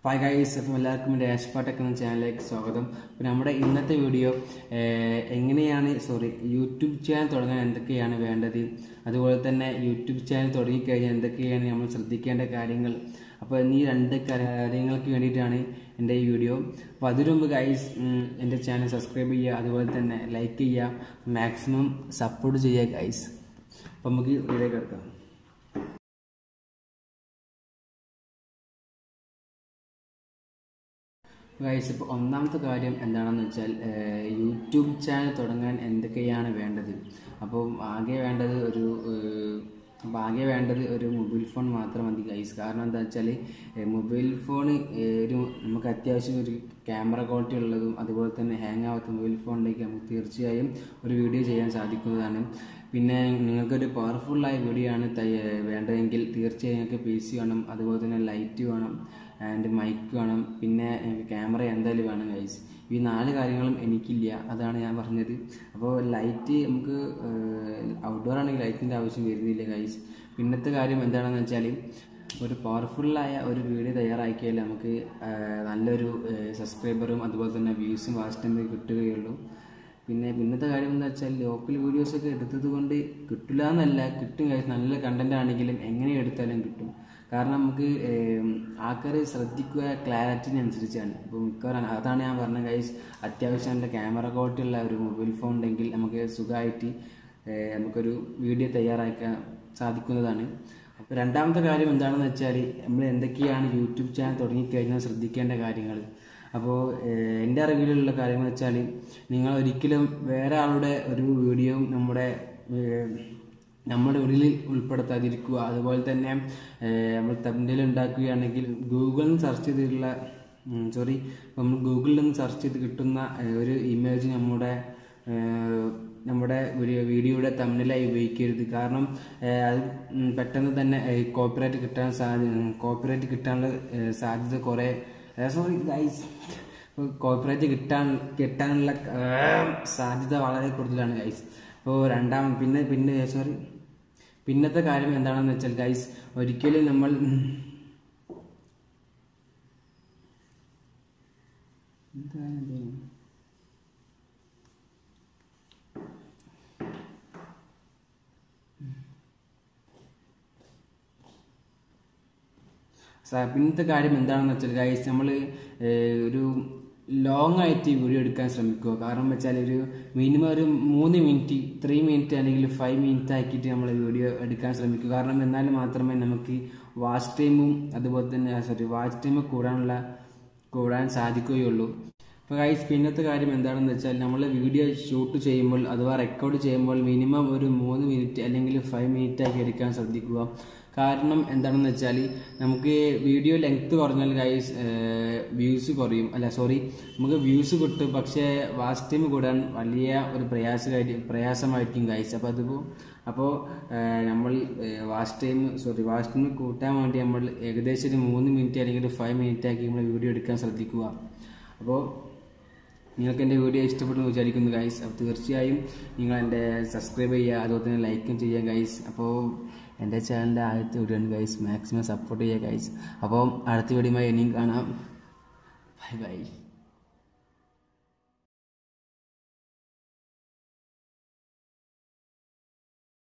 Hi guys അപ്പം എല്ലാവർക്കും dash പാട്ടൊക്കെ എന്ന ചാനലിലേക്ക് സ്വാഗതം പിന്നെ നമ്മുടെ ഇന്നത്തെ വീഡിയോ ഏഹ്, എങ്ങനെയാണ് സോറി യൂട്യൂബ് ചാനൽ തുടങ്ങാൻ എന്തൊക്കെയാണ് വേണ്ടത് അതുപോലെ തന്നെ യൂട്യൂബ് ചാനൽ തുടങ്ങിക്കഴിഞ്ഞാൽ എന്തൊക്കെയാണ് നമ്മൾ ശ്രദ്ധിക്കേണ്ട കാര്യങ്ങൾ അപ്പോൾ എന്നീ രണ്ട് കാര്യങ്ങൾക്ക് വേണ്ടിയിട്ടാണ് എൻ്റെ ഈ വീഡിയോ അപ്പോൾ അതിനു മുമ്പ് ഗൈസ് എൻ്റെ ചാനൽ സബ്സ്ക്രൈബ് ചെയ്യുക അതുപോലെ തന്നെ ലൈക്ക് ചെയ്യുക മാക്സിമം സപ്പോർട്ട് ചെയ്യുക ഗൈസ് അപ്പോൾ നമുക്ക് ഇതിലേക്ക് എടുക്കാം ഗൈസ് ഇപ്പോൾ ഒന്നാമത്തെ കാര്യം എന്താണെന്ന് വെച്ചാൽ ഏഹ്, യൂട്യൂബ് ചാനൽ തുടങ്ങാൻ എന്തൊക്കെയാണ് വേണ്ടത് അപ്പോൾ ആകെ വേണ്ടത് ഒരു ഏഹ്, അപ്പോൾ ആകെ വേണ്ടത് ഒരു മൊബൈൽ ഫോൺ മാത്രം മതി ഗൈസ് കാരണം എന്താ വെച്ചാൽ മൊബൈൽ ഫോൺ ഒരു നമുക്ക് അത്യാവശ്യം ഒരു ക്യാമറ ക്വാളിറ്റി ഉള്ളതും അതുപോലെ തന്നെ ഹാങ് ആവാത്ത മൊബൈൽ ഫോണിലേക്ക് നമുക്ക് തീർച്ചയായും ഒരു വീഡിയോ ചെയ്യാൻ സാധിക്കുന്നതാണ് പിന്നെ നിങ്ങൾക്കൊരു പവർഫുള്ളായ വീഡിയോ ആണ് തയ്യ- വേണ്ടതെങ്കിൽ തീർച്ചയായും നിങ്ങൾക്ക് പി സി വേണം അതുപോലെ തന്നെ ലൈറ്റ് വേണം ആൻഡ് മൈക്ക് വേണം പിന്നെ ക്യാമറ എന്തായാലും വേണം ഗൈസ് ഈ നാല് കാര്യങ്ങളും എനിക്കില്ല അതാണ് ഞാൻ പറഞ്ഞത് അപ്പോൾ ലൈറ്റ് നമുക്ക് ഔട്ട്ഡോർ ആണെങ്കിൽ ലൈറ്റിൻ്റെ ആവശ്യം വരുന്നില്ല ഗൈസ് പിന്നത്തെ കാര്യം എന്താണെന്ന് വെച്ചാൽ ഒരു പവർഫുള്ളായ ഒരു വീഡിയോ തയ്യാറാക്കിയാൽ നമുക്ക് ആ, നല്ലൊരു സബ്സ്ക്രൈബറും അതുപോലെ തന്നെ വ്യൂസും വാച്ച് ടൈം കിട്ടുകയുള്ളൂ പിന്നെ പിന്നത്തെ കാര്യം എന്താ വെച്ചാൽ ലോക്കൽ വീഡിയോസൊക്കെ എടുത്തത് കൊണ്ട് കിട്ടില്ല എന്നല്ല കിട്ടും guys. നല്ല കണ്ടന്റ് ആണെങ്കിലും എങ്ങനെ എടുത്താലും കിട്ടും കാരണം നമുക്ക് ആൾക്കാർ ശ്രദ്ധിക്കുക ക്ലാരിറ്റിനനുസരിച്ചാണ് ഇപ്പോൾ മിക്കവാറും അതാണ് ഞാൻ പറഞ്ഞ ഗൈസ് അത്യാവശ്യം നല്ല ക്യാമറ ക്വാളിറ്റി ഉള്ള ഒരു മൊബൈൽ ഫോൺ ഉണ്ടെങ്കിൽ നമുക്ക് സുഖമായിട്ട് ഏഹ്, നമുക്കൊരു വീഡിയോ തയ്യാറാക്കാൻ സാധിക്കുന്നതാണ് അപ്പോൾ രണ്ടാമത്തെ കാര്യം എന്താണെന്ന് വെച്ചാൽ നമ്മൾ എന്തൊക്കെയാണ് യൂട്യൂബ് ചാനൽ തുടങ്ങിക്കഴിഞ്ഞാൽ ശ്രദ്ധിക്കേണ്ട കാര്യങ്ങൾ അപ്പോൾ ഏഹ്, എൻ്റെ അറിവിലുള്ള കാര്യങ്ങൾ വെച്ചാൽ നിങ്ങൾ ഒരിക്കലും വേറെ ആളുടെ ഒരു വീഡിയോ നമ്മുടെ ഏഹ്, നമ്മുടെ ഉള്ളിൽ ഉൾപ്പെടുത്താതിരിക്കുക അതുപോലെ തന്നെ ഏഹ്, നമ്മൾ തമ്മിൽ ഉണ്ടാക്കുകയാണെങ്കിൽ ഗൂഗിളിൽ നിന്ന് സെർച്ച് ചെയ്തിട്ടുള്ള സോറി നമ്മൾ ഗൂഗിളിൽ നിന്ന് സെർച്ച് ചെയ്ത് കിട്ടുന്ന ഏഹ്, ഒരു ഇമേജ് നമ്മുടെ ഏഹ്, നമ്മുടെ വീഡിയോ വീഡിയോയുടെ തമ്മിലായി ഉപയോഗിക്കരുത് കാരണം ഏഹ്, അത് ഉം, പെട്ടെന്ന് തന്നെ കോപ്പിറൈറ്റ് കിട്ടാൻ സാധ്യത കോപ്പിറൈറ്റ് കിട്ടാനുള്ള ഏഹ്, സാധ്യത കുറേ സോറി ഗൈസ് കോപ്പിറൈറ്റ് കിട്ടാൻ കിട്ടാനുള്ള ഏഹ്, സാധ്യത വളരെ കൂടുതലാണ് ഗൈസ് അപ്പോൾ രണ്ടാം പിന്നെ പിന്നെ സോറി പിന്നത്തെ കാര്യം എന്താണെന്ന് വെച്ചാൽ ഗൈസ് ഒരിക്കലും നമ്മൾ എന്താണ് ഇത്? സ- പിന്നത്തെ കാര്യം എന്താണെന്ന് വെച്ചാൽ ഗൈസ് നമ്മൾ ഒരു ലോങ് ആയിട്ട് വീഡിയോ എടുക്കാൻ ശ്രമിക്കുക കാരണം വെച്ചാൽ ഒരു മിനിമം ഒരു മൂന്ന് മിനിറ്റ് ത്രീ മിനിറ്റ് അല്ലെങ്കിൽ ഫൈവ് മിനിറ്റ് ആക്കിയിട്ട് നമ്മൾ വീഡിയോ എടുക്കാൻ ശ്രമിക്കുക കാരണം എന്നാൽ മാത്രമേ നമുക്ക് വാച്ച് ടൈമും അതുപോലെ തന്നെ സോറി വാച്ച് ടൈം കൂടാനുള്ള കൂടാൻ സാധിക്കുകയുള്ളൂ ഇപ്പോൾ ഗൈസ് പിന്നത്തെ കാര്യം എന്താണെന്ന് വെച്ചാൽ നമ്മൾ വീഡിയോ ഷൂട്ട് ചെയ്യുമ്പോൾ അഥവാ റെക്കോർഡ് ചെയ്യുമ്പോൾ മിനിമം ഒരു മൂന്ന് മിനിറ്റ് അല്ലെങ്കിൽ ഫൈവ് മിനിറ്റ് ആക്കി എടുക്കാൻ ശ്രദ്ധിക്കുക കാരണം എന്താണെന്ന് വെച്ചാൽ നമുക്ക് വീഡിയോ ലെങ്ത് കുറഞ്ഞാൽ ഗൈസ് വ്യൂസ് കുറയും അല്ല സോറി നമുക്ക് വ്യൂസ് കിട്ടും പക്ഷേ വാച്ച് ടൈം കൂടാൻ വലിയ ഒരു പ്രയാസമായി പ്രയാസമായിരിക്കും ഗൈസ് അപ്പോൾ അതിപ്പോൾ അപ്പോൾ നമ്മൾ watch time sorry watch time കൂട്ടാൻ വേണ്ടി നമ്മൾ ഏകദേശം ഒരു മൂന്ന് മിനിറ്റ് അല്ലെങ്കിൽ ഫൈവ് മിനിറ്റ് ആക്കി നമ്മൾ വീഡിയോ എടുക്കാൻ ശ്രദ്ധിക്കുക അപ്പോൾ നിങ്ങൾക്ക് എൻ്റെ വീഡിയോ ഇഷ്ടപ്പെടുന്നു വിചാരിക്കുന്നു ഗൈസ് അപ്പോൾ തീർച്ചയായും നിങ്ങൾ എൻ്റെ സബ്സ്ക്രൈബ് ചെയ്യുക അതുപോലെ തന്നെ ലൈക്കും ചെയ്യുക ഗൈസ് അപ്പോൾ എൻ്റെ ചാനലിൻ്റെ ആദ്യത്തെ വീഡിയോ ആണ് ഗൈസ് മാക്സിമം സപ്പോർട്ട് ചെയ്യുക ഗൈസ് അപ്പോൾ അടുത്ത വീഡിയോയുമായി ഇനിയും കാണാം ബൈ ബൈ